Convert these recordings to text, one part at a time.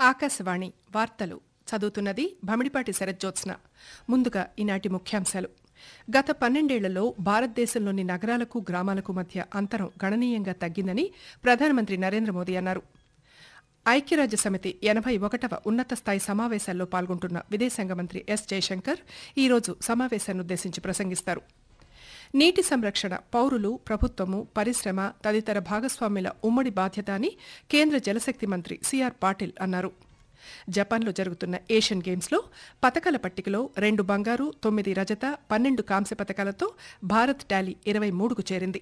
ఆకాశవాణి వార్తలు చదువుతున్నది భమిడిపాటి శరజ్జోత్స్న ముందుగా ఈనాటి ముఖ్యాంశాలు గత పన్నెండేళ్లలో భారతదేశంలోని నగరాలకు గ్రామాలకు మధ్య అంతరం గణనీయంగా తగ్గిందని ప్రధానమంత్రి నరేంద్ర మోదీ అన్నారు ఐక్యరాజ్య సమితి ఎనభై ఒకటవ ఉన్నత స్థాయి సమావేశాల్లో పాల్గొంటున్న విదేశాంగ మంత్రి ఎస్ జయశంకర్ ఈరోజు సమావేశాన్నుద్దేశించి ప్రసంగిస్తారు నీటి సంరక్షణ పౌరులు ప్రభుత్వము పరిశ్రమ తదితర భాగస్వామ్యుల ఉమ్మడి బాధ్యత అని కేంద్ర జలశక్తి మంత్రి సిఆర్ పాటిల్ అన్నారు జపాన్లో జరుగుతున్న ఏషియన్ గేమ్స్లో పతకాల పట్టికలో రెండు బంగారు తొమ్మిది రజత పన్నెండు కాంస్య పతకాలతో భారత్ టాలీ ఇరవై మూడుకు చేరింది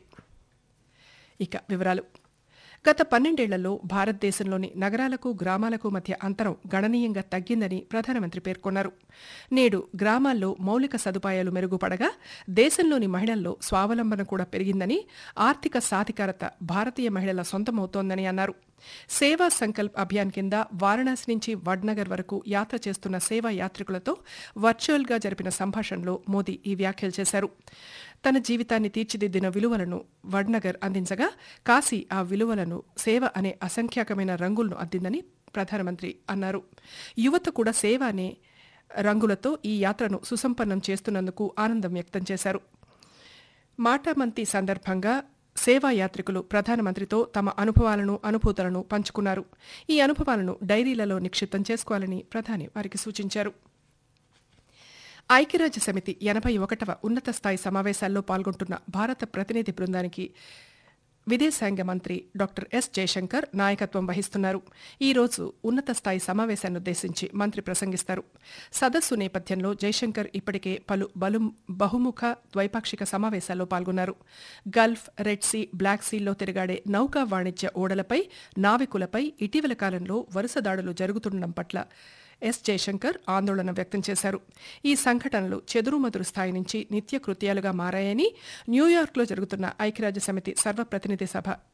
ఇక వివరాలు గత పన్నెండేళ్లలో భారతదేశంలోని నగరాలకు గ్రామాలకు మధ్య అంతరం గణనీయంగా తగ్గిందని ప్రధానమంత్రి పేర్కొన్నారు నేడు గ్రామాల్లో మౌలిక సదుపాయాలు మెరుగుపడగా దేశంలోని మహిళల్లో స్వావలంబన కూడా పెరిగిందని ఆర్థిక సాధికారత భారతీయ మహిళల సొంతమవుతోందని అన్నారు సేవా సంకల్ప్ అభియాన్ కింద వారణాసి నుంచి వడ్నగర్ వరకు యాత్ర చేస్తున్న సేవా యాత్రికులతో వర్చువల్గా జరిపిన సంభాషణలో మోదీ ఈ వ్యాఖ్యలు చేశారు తన జీవితాన్ని తీర్చిదిద్దిన విలువలను వడ్నగర్ అందించగా కాశీ ఆ విలువలను సేవ అనే అసంఖ్యాకమైన రంగులను అద్దిందని ప్రధానమంత్రి అన్నారు యువత కూడా సేవ అనే రంగులతో ఈ యాత్రను సుసంపన్నం చేస్తున్నందుకు ఆనందం వ్యక్తం చేశారు మాటామంతి సందర్భంగా సేవా యాత్రికులు ప్రధానమంత్రితో తమ అనుభవాలను అనుభూతులను పంచుకున్నారు ఈ అనుభవాలను డైరీలలో నిక్షిప్తం చేసుకోవాలని ప్రధాని వారికి సూచించారు ఐక్యరాజ్య సమితి ఎనభై ఒకటవ ఉన్నత స్థాయి సమావేశాల్లో పాల్గొంటున్న భారత ప్రతినిధి బృందానికి విదేశాంగ మంత్రి డాక్టర్ ఎస్ జయశంకర్ నాయకత్వం వహిస్తున్నారు ఈ రోజు ఉన్నత స్థాయి సమావేశాన్నుద్దేశించి మంత్రి ప్రసంగిస్తారు సదస్సు నేపథ్యంలో జయశంకర్ ఇప్పటికే పలు బలు బహుముఖ ద్వైపాక్షిక సమావేశాల్లో పాల్గొన్నారు గల్ఫ్ రెడ్ సీ బ్లాక్ సీల్లో తిరగాడే నౌకా వాణిజ్య ఓడలపై నావికులపై ఇటీవల కాలంలో వరుస దాడులు జరుగుతుండడం పట్ల ఎస్ జయశంకర్ ఆందోళన వ్యక్తం చేశారు ఈ సంఘటనలు చెదురుమదురు స్థాయి నుంచి నిత్య కృత్యాలుగా మారాయని న్యూయార్క్లో జరుగుతున్న ఐక్యరాజ్య సమితి సర్వప్రతినిధి సభ